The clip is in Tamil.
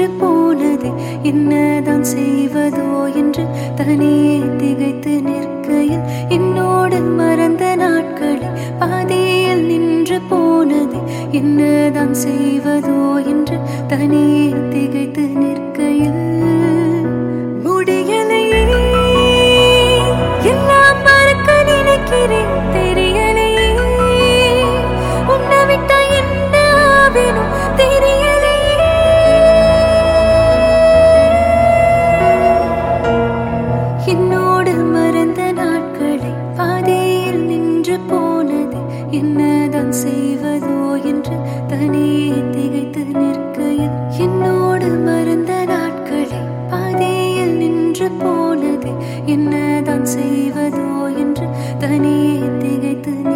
நின்று போனது என்னதான் செய்வதோ என்று தனியே திகைத்து நிற்கையில் என்னோடு மறந்த நாட்களில் பாதியில் நின்று போனது என்னதான் செய்வதோ என்று தனியே திகைத்து நிற்கையில் முடியலையே எல்லாம் மறக்க நினைக்கிறேன் தெரியலையே உன்னை விட்டா என்ன ஆவேனும் தெரியலையே என்னோடு மறந்த நாட்களை பாதையில் நின்று போனது என்னதான் செய்வதோ என்று தனியே திகைத்து நிற்கையில் என்னோடு மறந்த நாட்களை பாதையில் நின்று போனது என்னதான் செய்வதோ என்று தனியே திகைத்து நிற்கையில்